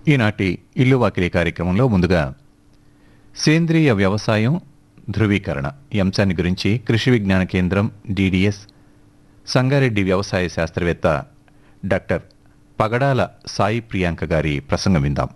ఈనాటి ఇల్లు వాకిలి కార్యక్రమంలో ముందుగా సేంద్రియ వ్యవసాయం ధృవీకరణ ఈ అంశాన్ని గురించి కృషి విజ్ఞాన కేంద్రం డిడిఎస్ సంగారెడ్డి వ్యవసాయ శాస్త్రవేత్త డాక్టర్ పగడాల సాయి ప్రియాంక గారి ప్రసంగం విందాం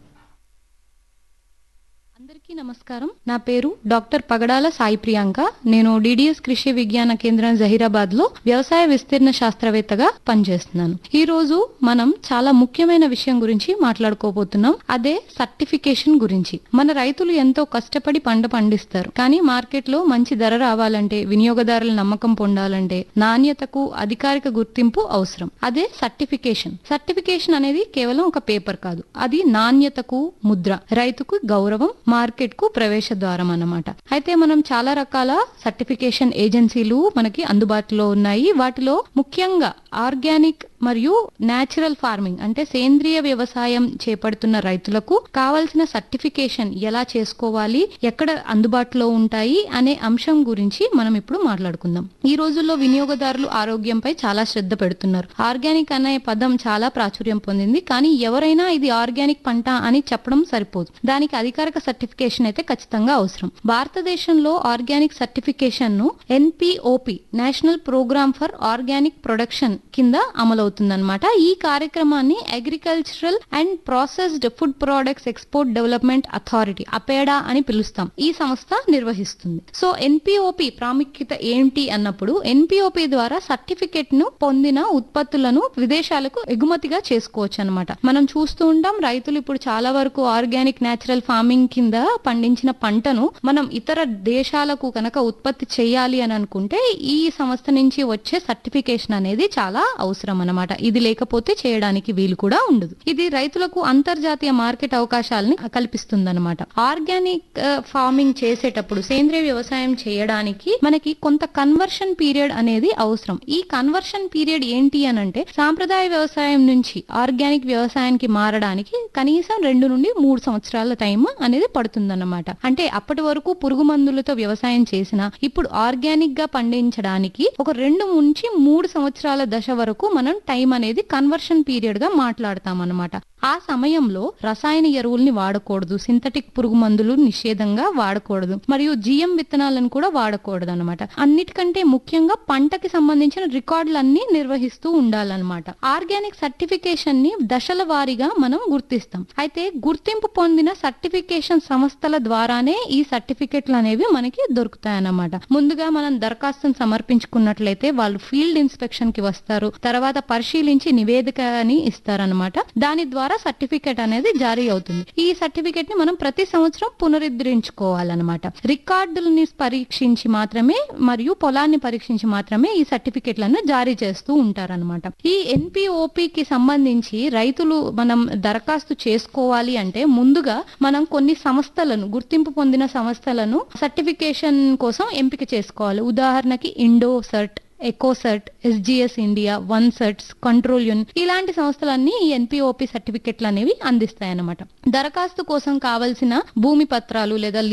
అందరికీ నమస్కారం నా పేరు డాక్టర్ పగడాల సాయి ప్రియాంక నేను డిడిఎస్ కృషి విజ్ఞాన కేంద్రం జహీరాబాద్ లో వ్యవసాయ విస్తీర్ణ శాస్త్రవేత్తగా పనిచేస్తున్నాను ఈ రోజు మనం చాలా ముఖ్యమైన విషయం గురించి మాట్లాడుకోబోతున్నాం అదే సర్టిఫికేషన్ గురించి మన రైతులు ఎంతో కష్టపడి పంట పండిస్తారు కానీ మార్కెట్ లో మంచి ధర రావాలంటే వినియోగదారుల నమ్మకం పొందాలంటే నాణ్యతకు అధికారిక గుర్తింపు అవసరం అదే సర్టిఫికేషన్ సర్టిఫికేషన్ అనేది కేవలం ఒక పేపర్ కాదు అది నాణ్యతకు ముద్ర రైతుకు గౌరవం మార్కెట్ కు ప్రవేశ ద్వారం అన్నమాట అయితే మనం చాలా రకాల సర్టిఫికేషన్ ఏజెన్సీలు మనకి అందుబాటులో ఉన్నాయి వాటిలో ముఖ్యంగా ఆర్గానిక్ మరియు నేచురల్ ఫార్మింగ్ అంటే సేంద్రియ వ్యవసాయం చేపడుతున్న రైతులకు కావలసిన సర్టిఫికేషన్ ఎలా చేసుకోవాలి ఎక్కడ అందుబాటులో ఉంటాయి అనే అంశం గురించి మనం ఇప్పుడు మాట్లాడుకుందాం ఈ రోజుల్లో వినియోగదారులు ఆరోగ్యంపై చాలా శ్రద్ధ పెడుతున్నారు ఆర్గానిక్ అనే పదం చాలా ప్రాచుర్యం పొందింది కానీ ఎవరైనా ఇది ఆర్గానిక్ పంట అని చెప్పడం సరిపోదు దానికి అధికారిక సర్టిఫికేషన్ అయితే ఖచ్చితంగా అవసరం భారతదేశంలో ఆర్గానిక్ సర్టిఫికేషన్ ను NPOP national programme for organic production కింద అమలవుతుందన్నమాట ఈ కార్యక్రమాన్ని agricultural and processed food products export development authority APEDA అని పిలుస్తాం ఈ సంస్థ నిర్వహిస్తుంది సో ఎన్పిఓపి ప్రాముఖ్యత ఏంటి అన్నప్పుడు ఎన్పిఓపి ద్వారా సర్టిఫికేట్ ను పొందిన ఉత్పత్తులను విదేశాలకు ఎగుమతిగా చేసుకోవచ్చు అనమాట మనం చూస్తూ ఉంటాం రైతులు ఇప్పుడు చాలా వరకు ఆర్గానిక్ నేచురల్ ఫార్మింగ్ కింద పండించిన పంటను మనం ఇతర దేశాలకు కనుక ఉత్పత్తి చేయాలి అని అనుకుంటే ఈ సంస్థ నుంచి వచ్చే సర్టిఫికేషన్ అనేది చాలా అవసరం అన్నమాట ఇది లేకపోతే చేయడానికి వీలు కూడా ఉండదు ఇది రైతులకు అంతర్జాతీయ మార్కెట్ అవకాశాలని కల్పిస్తుంది ఆర్గానిక్ ఆ, ఫార్మింగ్ చేసేటప్పుడు సేంద్రియ వ్యవసాయం చేయడానికి మనకి కొంత కన్వర్షన్ పీరియడ్ అనేది అవసరం ఈ కన్వర్షన్ పీరియడ్ ఏంటి అని అంటే సాంప్రదాయ వ్యవసాయం నుంచి ఆర్గానిక్ వ్యవసాయానికి మారడానికి కనీసం రెండు నుండి మూడు సంవత్సరాల టైం అనేది పడుతుందన్నమాట అంటే అప్పటి వరకు పురుగు మందులతో వ్యవసాయం చేసిన ఇప్పుడు ఆర్గానిక్ గా పండించడానికి ఒక రెండు నుంచి మూడు సంవత్సరాల దశ వరకు మనం టైం అనేది కన్వర్షన్ పీరియడ్ గా మాట్లాడతాం అనమాట ఆ సమయంలో రసాయన ఎరువుల్ని వాడకూడదు సింథటిక్ పురుగు మందులు నిషేధంగా వాడకూడదు మరియు జిఎం విత్తనాలను కూడా వాడకూడదు అనమాట అన్నిటికంటే ముఖ్యంగా పంటకి సంబంధించిన రికార్డులన్నీ నిర్వహిస్తూ ఉండాలన్నమాట ఆర్గానిక్ సర్టిఫికేషన్ ని దశల వారీగా మనం గుర్తిస్తాం అయితే గుర్తింపు పొందిన సర్టిఫికేషన్ సంస్థల ద్వారానే ఈ సర్టిఫికెట్లు అనేవి మనకి దొరుకుతాయన్నమాట ముందుగా మనం దరఖాస్తును సమర్పించుకున్నట్లయితే వాళ్ళు ఫీల్డ్ ఇన్స్పెక్షన్ కి వస్తారు తర్వాత పరిశీలించి నివేదికని ఇస్తారనమాట దాని ద్వారా సర్టిఫికెట్ అనేది జారీ అవుతుంది ఈ సర్టిఫికెట్ ని మనం ప్రతి సంవత్సరం పునరుద్ధరించుకోవాలన్నమాట రికార్డులని పరీక్షించి మాత్రమే మరియు పొలాన్ని పరీక్షించి మాత్రమే ఈ సర్టిఫికెట్లను జారీ చేస్తూ ఉంటారన్నమాట ఈ ఎన్పిఓపి కి సంబంధించి రైతులు మనం దరఖాస్తు చేసుకోవాలి అంటే ముందుగా మనం కొన్ని సంస్థలను గుర్తింపు పొందిన సంస్థలను సర్టిఫికేషన్ కోసం ఎంపిక చేసుకోవాలి ఉదాహరణకి Indocert Ecocert SGS India one certs control union ఇలాంటి సంస్థలన్నీ ఈ ఎన్పిఓపి సర్టిఫికెట్లు అనేవి అందిస్తాయన్నమాట దరఖాస్తు కోసం కావలసిన భూమి పత్రాలు లేదా